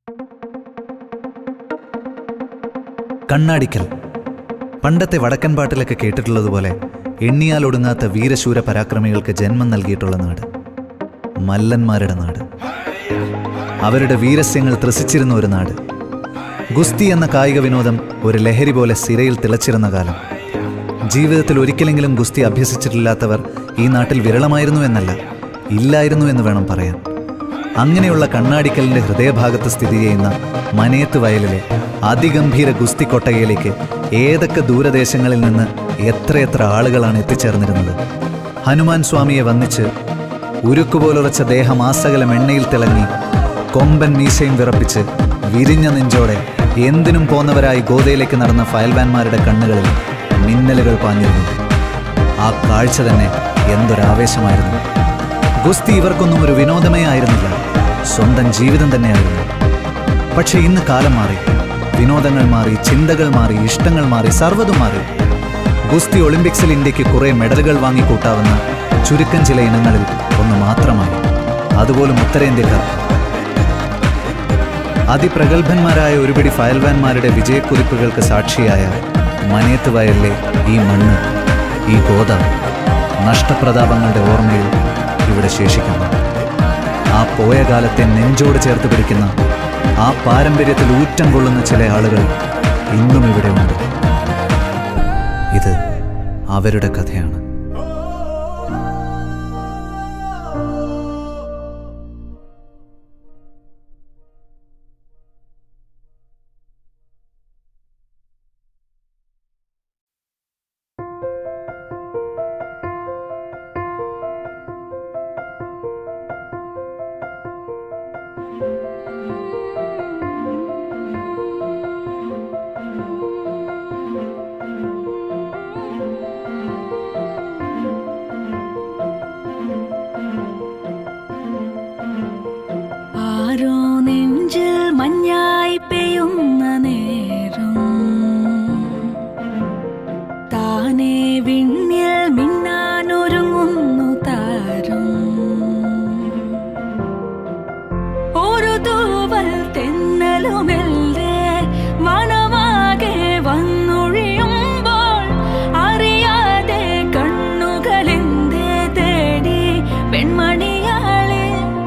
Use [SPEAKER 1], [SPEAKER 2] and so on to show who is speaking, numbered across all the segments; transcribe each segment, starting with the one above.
[SPEAKER 1] കണ്ണാടിക്കൽ പണ്ടത്തെ വടക്കൻ പാട്ടിലൊക്കെ കേട്ടിട്ടുള്ളതുപോലെ എണ്ണിയാൽ ഒടുങ്ങാത്ത വീരശൂര പരാക്രമികൾക്ക് ജന്മം നൽകിയിട്ടുള്ള നാട് മല്ലന്മാരുടെ നാട് അവരുടെ വീരസ്യങ്ങൾ ത്രസിച്ചിരുന്ന ഒരു നാട് ഗുസ്തി എന്ന കായിക വിനോദം ഒരു ലഹരി പോലെ സിരയിൽ തിളച്ചിരുന്ന കാലം ജീവിതത്തിൽ ഒരിക്കലെങ്കിലും ഗുസ്തി അഭ്യസിച്ചിട്ടില്ലാത്തവർ ഈ നാട്ടിൽ വിരളമായിരുന്നു എന്നല്ല ഇല്ലായിരുന്നു എന്ന് വേണം പറയാൻ അങ്ങനെയുള്ള കണ്ണാടിക്കലിന്റെ ഹൃദയഭാഗത്ത് സ്ഥിതി ചെയ്യുന്ന മനയത്ത് വയലിലെ അതിഗംഭീര ഗുസ്തി കൊട്ടകയിലേക്ക് ഏതൊക്കെ ദൂരദേശങ്ങളിൽ നിന്ന് എത്രയെത്ര ആളുകളാണ് എത്തിച്ചേർന്നിരുന്നത് ഹനുമാൻ സ്വാമിയെ വന്നിച്ച് ഉരുക്കുപോലുറച്ച ദേഹം ആസകലം എണ്ണയിൽ തിളങ്ങി കൊമ്പൻ മീശയും വിറപ്പിച്ച് വിരിഞ്ഞ നെഞ്ചോടെ എന്തിനും പോന്നവരായി ഗോതയിലേക്ക് നടന്ന ഫയൽവാൻമാരുടെ കണ്ണുകളിൽ മിന്നലുകൾ പാഞ്ഞിരുന്നു ആ കാഴ്ച തന്നെ എന്തൊരാവേശമായിരുന്നു ഗുസ്തി ഇവർക്കൊന്നും ഒരു വിനോദമേ ആയിരുന്നില്ല സ്വന്തം ജീവിതം തന്നെയായിരുന്നു പക്ഷെ ഇന്ന് കാലം മാറി വിനോദങ്ങൾ മാറി ചിന്തകൾ മാറി ഇഷ്ടങ്ങൾ മാറി സർവ്വതും മാറി ഗുസ്തി ഒളിമ്പിക്സിൽ ഇന്ത്യക്ക് കുറെ മെഡലുകൾ വാങ്ങിക്കൂട്ടാവുന്ന ചുരുക്കം ചില ഇനങ്ങളിൽ ഒന്ന് മാത്രമായി അതുപോലും ഉത്തരേന്ത്യക്കാർ അതിപ്രഗത്ഭന്മാരായ ഒരുപിടി ഫയൽവാൻമാരുടെ വിജയക്കുറിപ്പുകൾക്ക് സാക്ഷിയായ മനയത്ത് വയലിലെ ഈ മണ്ണ് ഈ ഗോത നഷ്ടപ്രതാപങ്ങളുടെ ഓർമ്മയിൽ ഇവിടെ ശേഷിക്കുന്നു ആ പോയ കാലത്തെ നെഞ്ചോട് ചേർത്ത് പിടിക്കുന്ന ആ പാരമ്പര്യത്തിൽ ഊറ്റം കൊള്ളുന്ന ചില ആളുകൾ ഇന്നും ഇവിടെ ഉണ്ട് ഇത് അവരുടെ കഥയാണ്
[SPEAKER 2] ആരോ നെഞ്ചിൽ മഞ്ഞായി പെയ്യുന്ന നേരം താനേ വിണ്ണിൽ മിന്നാനൊരുങ്ങുന്നു താരം ഒരു തൂവൽ തെന്നലുമെല്ലേ മനമാകെ വന്നൊഴിയുമ്പോൾ അറിയാതെ കണ്ണുകളെന്തേ തേടി പെൺമണിയാളെ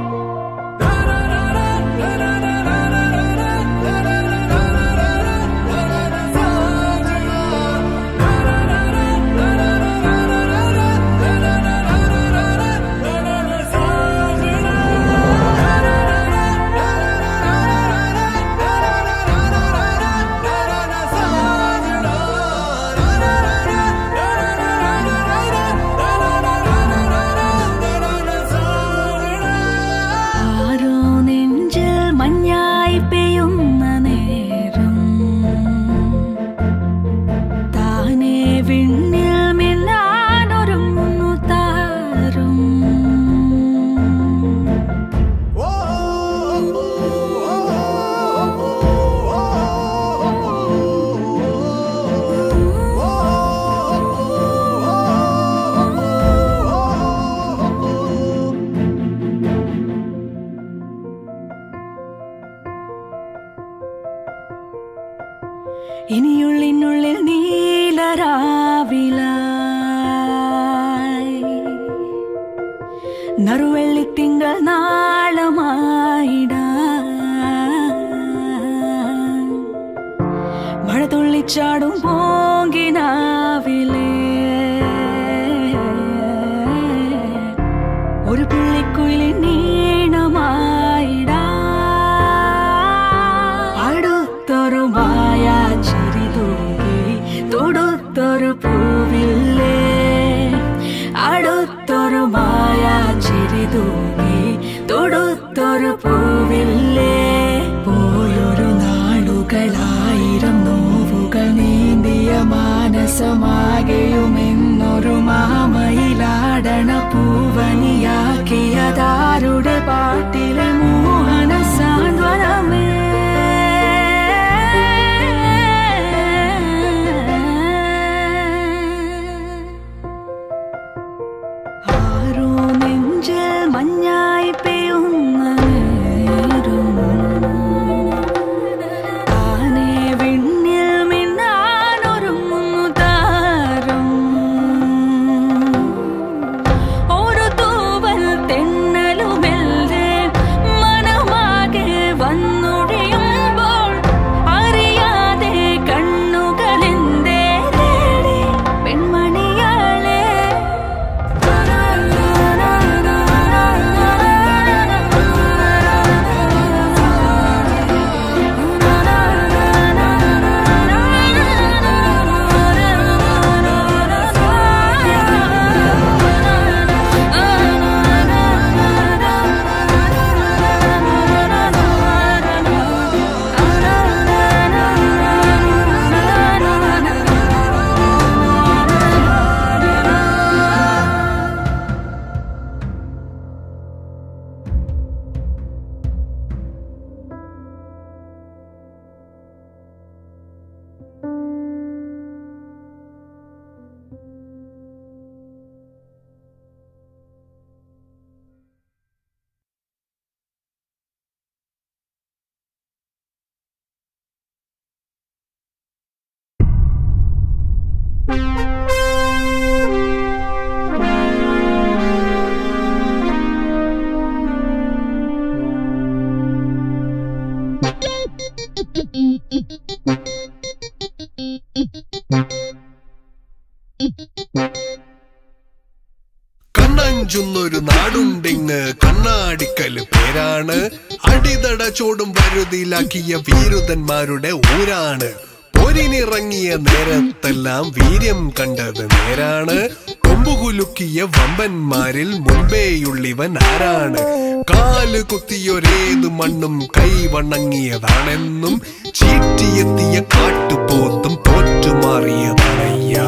[SPEAKER 2] ആരോ നെഞ്ചിൽ മഞ്ഞായി പെയ്യുന്ന നേരം താനേ വിണ്ണിൽ മിന്നാനൊരുങ്ങുന്നു താരം ഇനിയുള്ളിനുള്ളിൽ നീലരാവിലായി നറുവെള്ളിത്തിങ്കൾ നാളമായിട മഴ തുള്ളിച്ചാടും പോങ്കിനാവിലേ ഒരു പുള്ളിക്കുയിലിൻ നീണമായിടാ അടുത്തൊരു മായ ചിരി തൂക്കി തൊടുത്തൊരു പൂവില്ലേ അടുത്തൊരു മായ ചിരി തൂക്കി തൊടുത്തൊരു പൂവില്ലേ പോയൊരു നാളുകളായിരം നോവുകൾ നീന്തിയ മാനസമാകെയുമെന്നൊരു മാമയിലാടണ പൂവനിയാക്കിയതാരുടെ പാട്ടിലെ മോഹന സാന്ത്വനമേ ആരോ നെഞ്ചിൽ മഞ്ഞായി പെയ്യുന്ന നേരം
[SPEAKER 3] ആരാണ് അടിതട ചോടും വരുതിയിലാക്കിയ വീരുതന്മാരുടെ ഊരാണ് പൊരിനിറങ്ങിയ നേരത്തെല്ലാം വീര്യം കണ്ടത് നേരാണ് കൊമ്പുകുലുക്കിയ വമ്പന്മാരിൽ മുൻപേയുള്ളിവൻ ആരാണ് കാല് കുത്തിയൊരേതു മണ്ണും കൈവണങ്ങിയതാണെന്നും ചീറ്റിയെത്തിയ കാട്ടുപോത്തും തോറ്റുമാറിയതണയ്യാ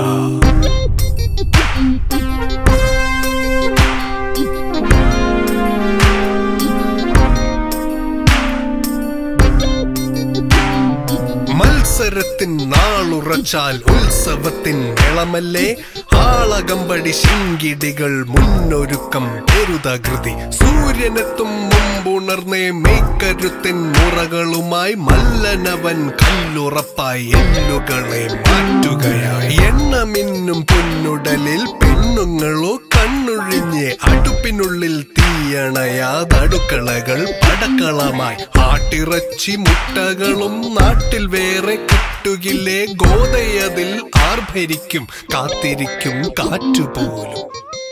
[SPEAKER 3] മത്സരത്തിൻ നാളുറച്ചാൽ ഉത്സവത്തിൻ മേളമല്ലേ ആളകമ്പടി ശിങ്കിടികൾ മുന്നൊരുക്കം പെരുതകൃതി സൂര്യനെത്തും മുമ്പുണർന്നേ മേക്കരുത്തിൻ മുറകളുമായി മല്ലനവൻ കല്ലുറപ്പായി എല്ലുകളെ മാറ്റുകയായി എണ്ണമിന്നും പൊന്നുടലിൽ പെണ്ണുങ്ങളോ കണ്ണൊഴിഞ്ഞ് അടുപ്പിനുള്ളിൽ തീയണയാതടുക്കളകൾ പടക്കളമായി ആട്ടിറച്ചി മുട്ടകളും നാട്ടിൽ വേറെ കിട്ടുകില്ലേ ഗോതയതിൽ ആർഭരിക്കും കാത്തിരിക്കും കാറ്റുപോലും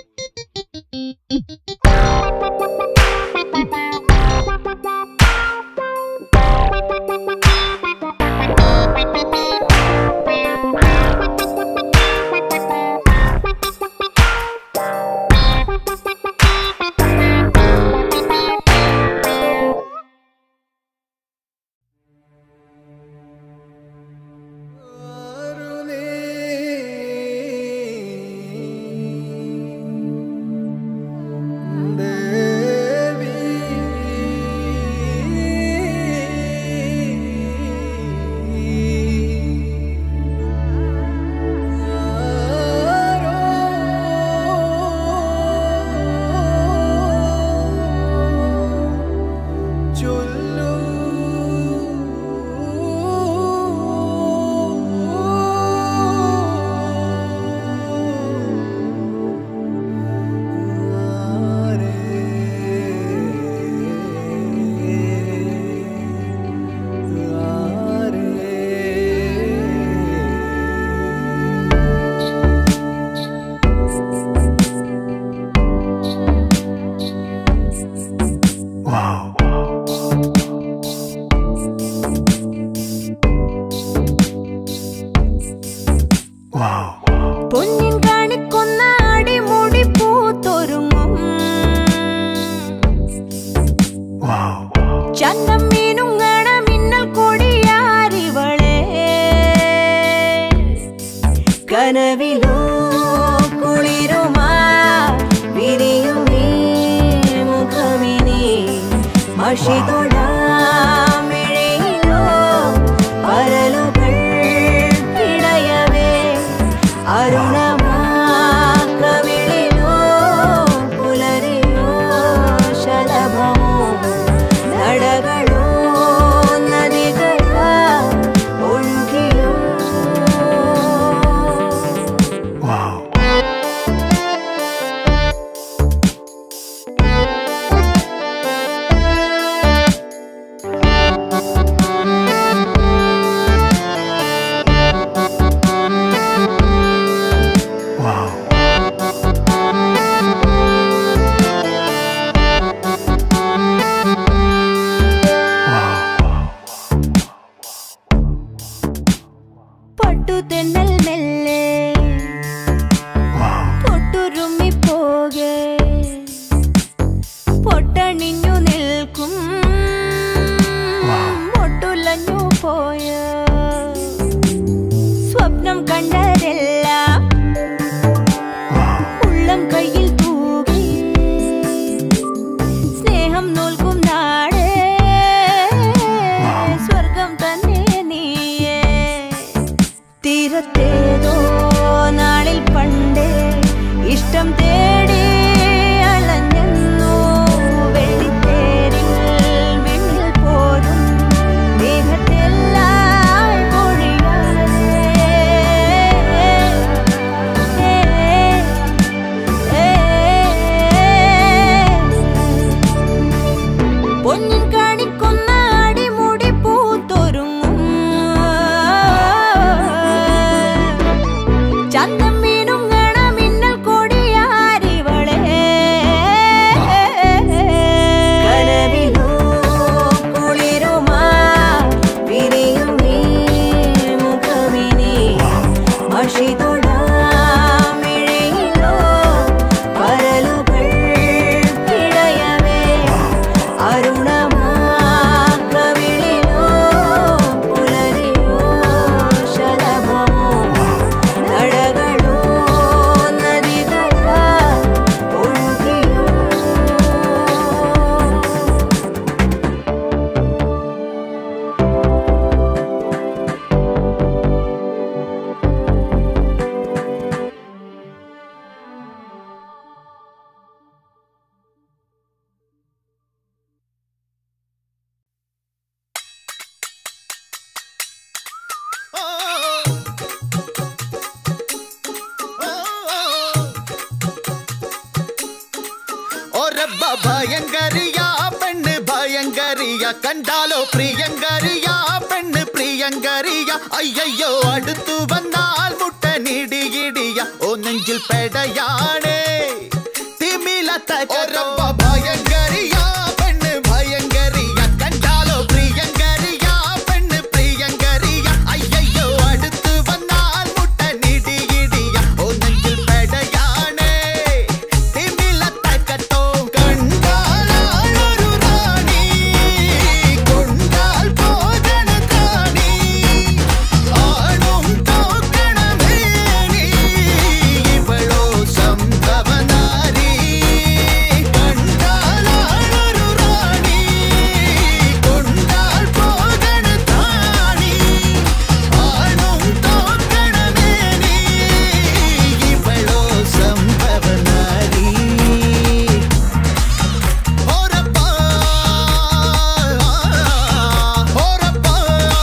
[SPEAKER 2] പൊന്നിൻ കാണിക്കൊന്ന അടിമുടി പൂത്തൊരുങ്ങും ചന്നം മീനുങ്ങണ മിന്നൽ കൊടിയാരിവളെ കനവിലോ കുളിരുമാ വിരിയും നീ മുഖമിനി മഷി തൊടാമിഴയിലോ പരലുകൾ പിടയവേ അരുണമാക്കവിളിലോ പുലരിയോ ശലഭമോ നടകളോ നദികളാ ഒഴുകിയോ
[SPEAKER 4] ഭയങ്കരിയ പെണ്ണ് ഭയങ്കരിയ കണ്ടാലോ പ്രിയങ്കരിയ പെണ്ണ് പ്രിയങ്കരിയ അയ്യോ അടുത്തു വന്നാൽ മുട്ടനിടിയിടിയ ഓ നെഞ്ചിൽ പെടയാണേ തിമില തകരപ്പ ഭയങ്കരിയ പെണ്ണ് ഭയങ്കരിയ കണ്ടാലോ പ്രിയങ്കരിയ പെണ്ണ് പ്രിയങ്കരിയ അയ്യോ അടുത്തു വന്നാൽ മുട്ടനിടിയിടിയ ഓ നെഞ്ചിൽ പെടയാണേ തിമില തകട്ടോ കണ്ടാലൊരു റാണി കൊണ്ടാൽ പോകണ ത്രാണി ആണും തോക്കണമേ നീ ഇവളോ സംഭവനാരി കണ്ടാലൊരു റാണി കൊണ്ടാൽ പോകണ ത്രാണി ആണും തോക്കണമേ നീ ഇവളോ സംഭവനാരി ഓരപ്പാ ഓരപ്പാ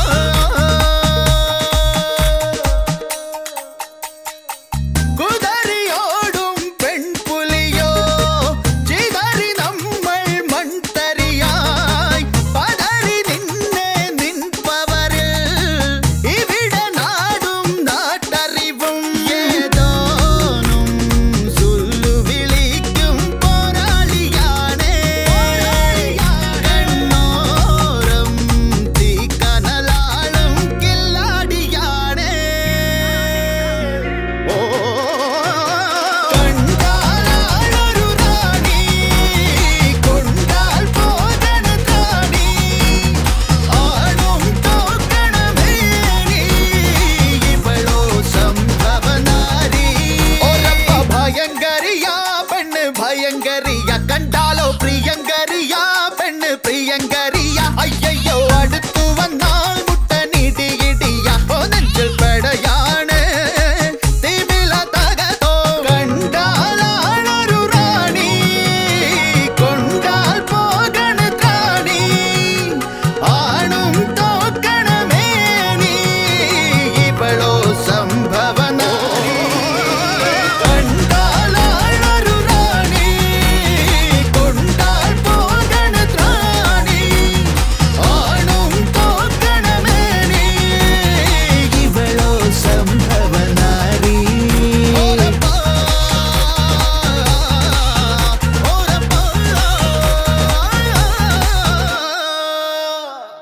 [SPEAKER 4] കുതറിയോടും പെൺപുലിയോ ചിതറി നമ്മൾ മൺതരിയായി പതറി നിന്നെ നിൻപവരിൽ ഇവിടെ നാടും നാട്ടറിവും ഏതോനും സുല്ലു വിളിക്കും പോരാളിയാണേ കണ്ണോരം തീക്കനലാളും കില്ലാടിയാണേ ഓ കണ്ടാലൊരു റാണി കൊണ്ടാൽ പോകണ ത്രാണി ആണും തോക്കണമേ നീ ഇവളോ സംഭവനാരി ഒരപ്പ ഭയങ്കരിയ പെണ്ണ് ഭയങ്കരിയ കണ്ടാലോ പ്രിയങ്കരിയ പെണ്ണ് പ്രിയങ്കരിയ അയ്യോ അടുത്തു വന്നാൽ മുട്ടനിടിയിടിയ ഓ നെഞ്ചിൽ പെടയാണ് തിമില തകതോ കണ്ടാലൊരു റാണി കൊണ്ടാൽ പോകണ ത്രാണി ആണും തോക്കണമേ നീ ഇവളോ സംഭവനാരി കണ്ടാലൊരു റാണി കൊണ്ടാൽ പോകണ ത്രാണി ആണും തോക്കണമേ നീ ഇവളോ സംഭവനാരി ഓരപ്പാ ഓരപ്പാ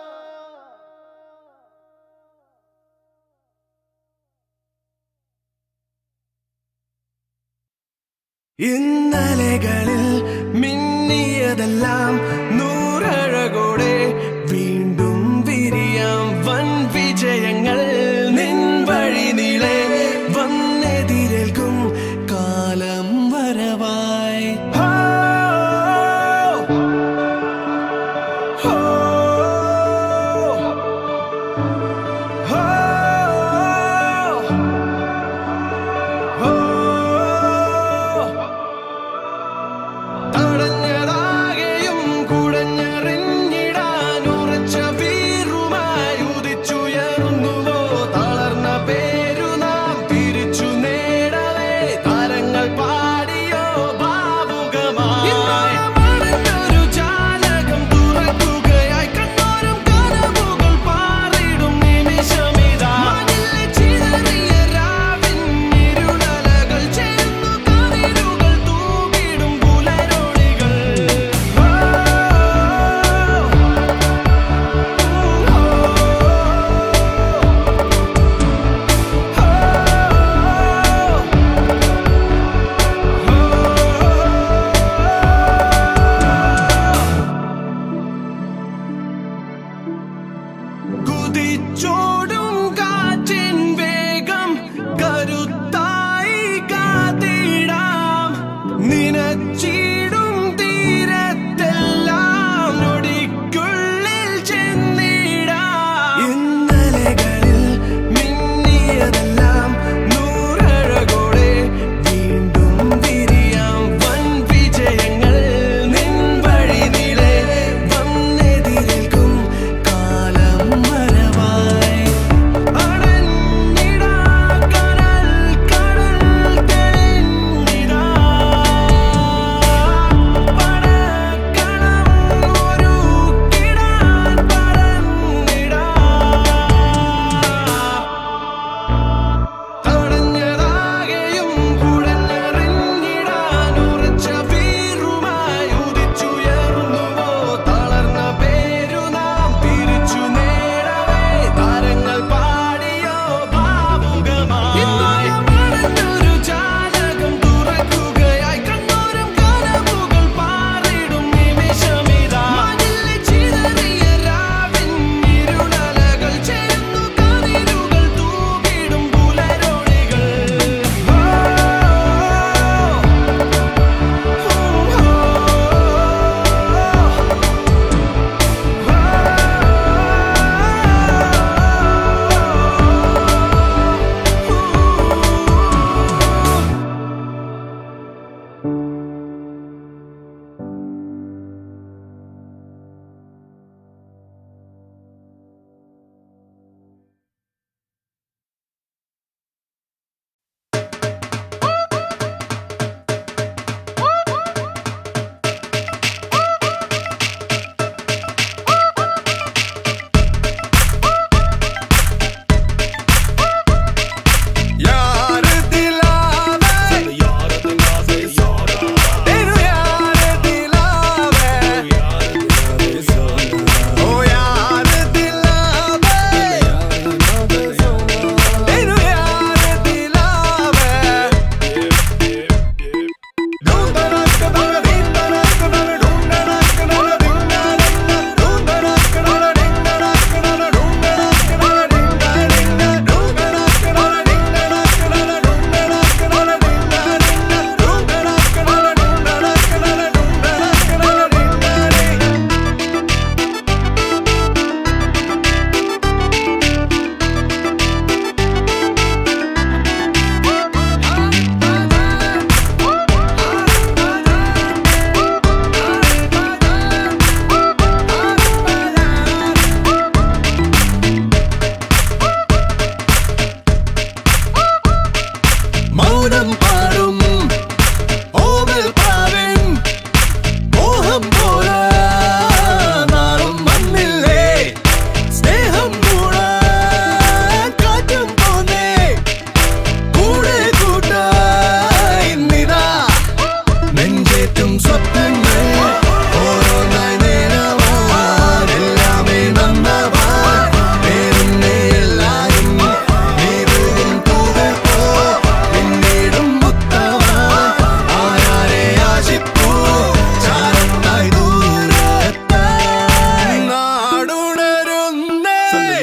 [SPEAKER 5] ഇന്നലകളിൽ മിന്നിയതെല്ലാം നൂറഴകോടെ വീണ്ടും വിരിയാം വൻ വിജയങ്ങൾ നിൻ വഴി നീളെ വന്നെതിരേൽക്കും കാലം വരവായി ഹോ! ഹോ! ഹോ! തടഞ്ഞതാകെയും കുടഞ്ഞെറിഞ്ഞിടാൻ ഉറച്ച വീറുമായി ഉദിച്ചുയർന്നുവോ തളർന്ന പേരു നാം തിരിച്ചു നേടവേ താരങ്ങൾ പാടിയോ ഭാവുകമായി മറഞ്ഞൊരു ജാലകം തുറക്കുകയായി കണ്ണോരം കനവുകൾ പാറിടും നിമിഷമിതാ മഞ്ഞിലെ ചിതറിയ രാവിൻ ഇരുളലകൾ ചേർന്നു കതിരുകൾ തൂകിടും പുലരൊളികൾ ഓ, കുതിച്ചോടും കാറ്റിൻ വേഗം കരുത്തായി കാത്തിടാം നിനച്ചിടും തീരത്തെല്ലാം നൊടിക്കുള്ളിൽ ചെന്നിടാം ഇന്നലകളിൽ മിന്നിയതെല്ലാം നൂറഴകോടെ വീണ്ടും വിരിയാം വൻ വിജയങ്ങൾ നിൻ വഴി നീളെ വന്നെതിരേൽക്കും കാലം വരവായി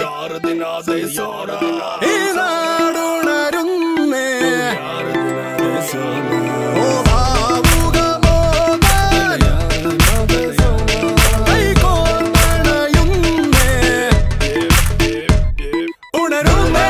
[SPEAKER 4] ഈ നാടുണരുന്നേ ഓ ഭാവുക മോദാൻ കൈകോർമണയുന്നേ ഉണരുന്നേ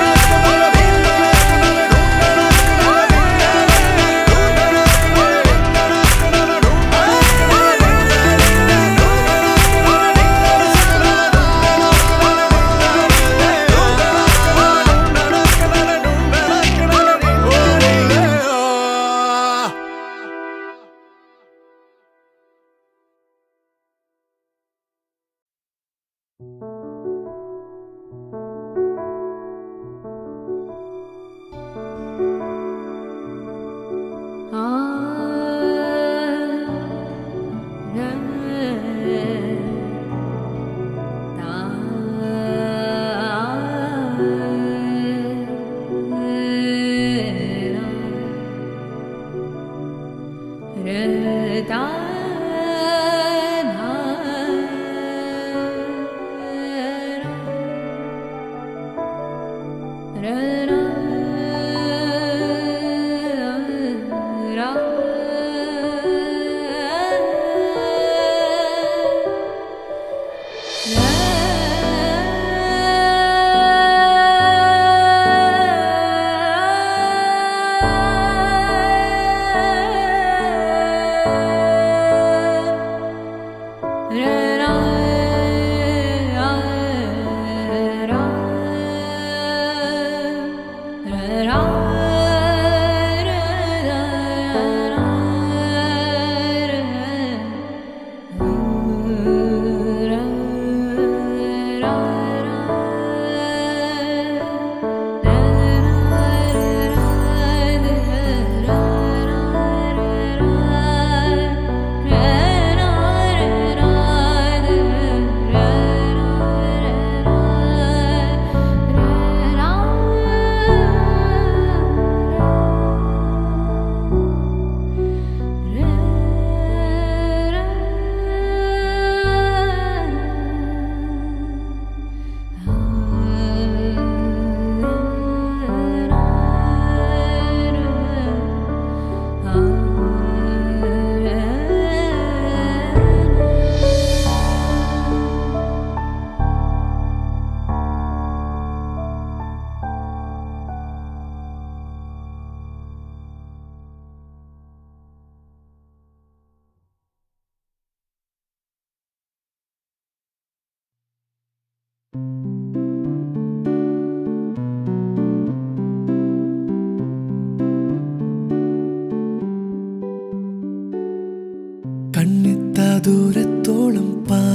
[SPEAKER 5] കണ്ണെത്താ ദൂരത്തോളം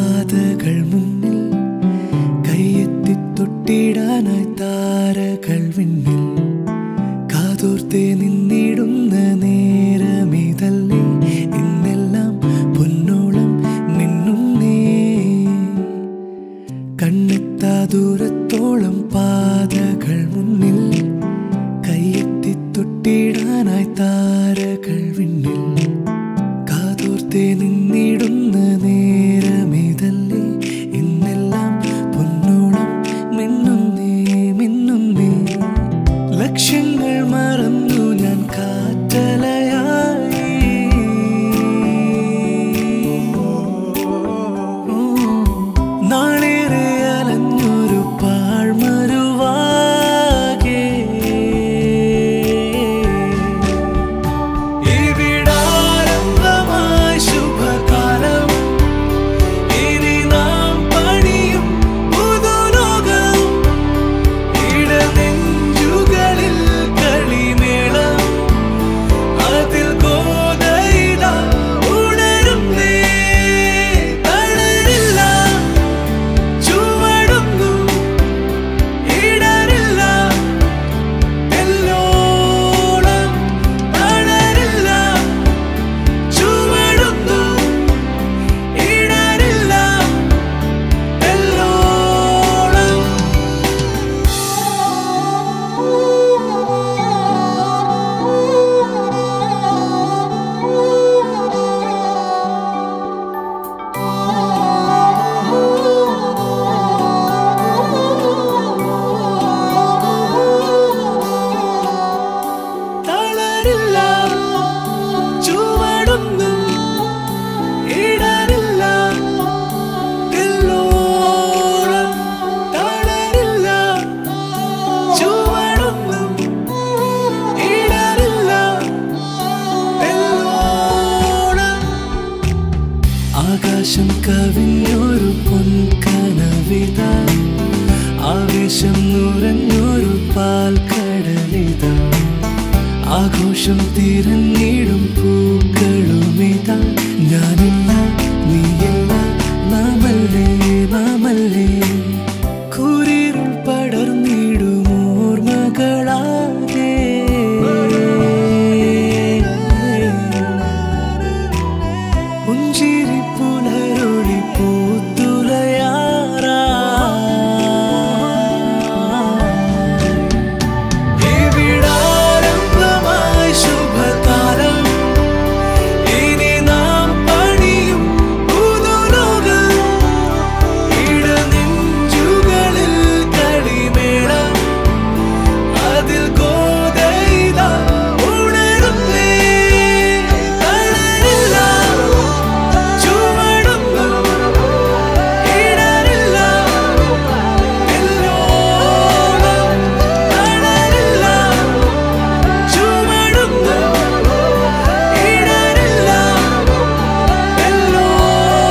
[SPEAKER 5] പാതകൾ മുന്നിൽ കയ്യെത്തി തൊട്ടിടാനായി താരകൾ വിണ്ണിൽ കാതോർത്തെ നിന്നിടുന്ന നേരമിതല്ലേ ഇന്നെല്ലാം പൊന്നോളം മിന്നുന്നേ കണ്ണെത്താ ദൂരത്തോളം പാതകൾ മുന്നിൽ കയ്യെത്തി തൊട്ടിടാനായി താരകൾ വിണ്ണിൽ കാതോർത്തെ നിന്നിടുന്ന നേരമിതല്ലേ ഇന്നെല്ലാം പൊന്നോളം മിന്നുന്നേ മിന്നുന്നേ ലക്ഷ്യങ്ങൾ മറന്നു ഞാൻ കാറ്റലയായി നാളേറെ അലഞ്ഞൊരു പാഴ്മരുവാകെ ഇവിടാരംഭമായി ശുഭ പൂക്കളുമിതാ ആവേശം നിറഞ്ഞൊരു പാൽക്കടലിതാ ആഘോഷം തിരഞ്ഞിടും പൂക്കളുമിതാ ഞാനില്ല നീയല്ല നാമല്ലേ നാമല്ലേ കുരിരുൾ പടർന്നിടും ഓർമ്മകളാകെ പുഞ്ചിരി പുലരൊളി പൂത്തുലയാറാ ഇവിടാരംഭമായി ശുഭകാലം ഇനി നാം പണിയും പുതുലോകം ഇടനെഞ്ചുകളിൽ കളിമേളം അതിൽ ഗോതയില ഉണരുന്നേ തളരില്ല ചുവടുന്നു ഇടറില്ല എല്ലോളം തളരില്ല ചുവടുന്നു ഇടറില്ല എല്ലോളം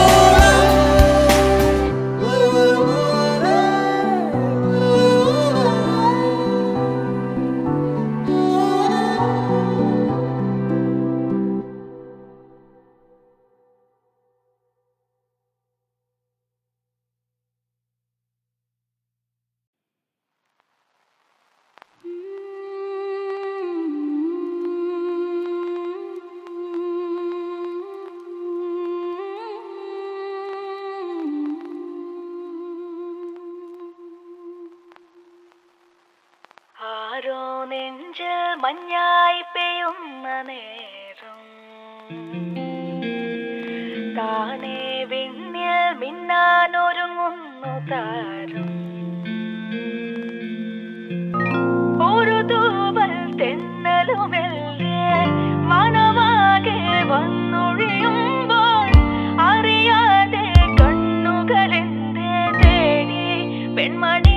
[SPEAKER 2] ആരോ നെഞ്ചിൽ മഞ്ഞായി പെയ്യുന്ന നേരം താനേ വിണ്ണിൽ മിന്നാനൊരുങ്ങുന്നു താരം ഒരു തൂവൽ തെന്നലുമെല്ലേ മനമാകെ വന്നൊഴിയുമ്പോൾ അറിയാതെ കണ്ണുകളെന്തേ തേടി പെൺമണി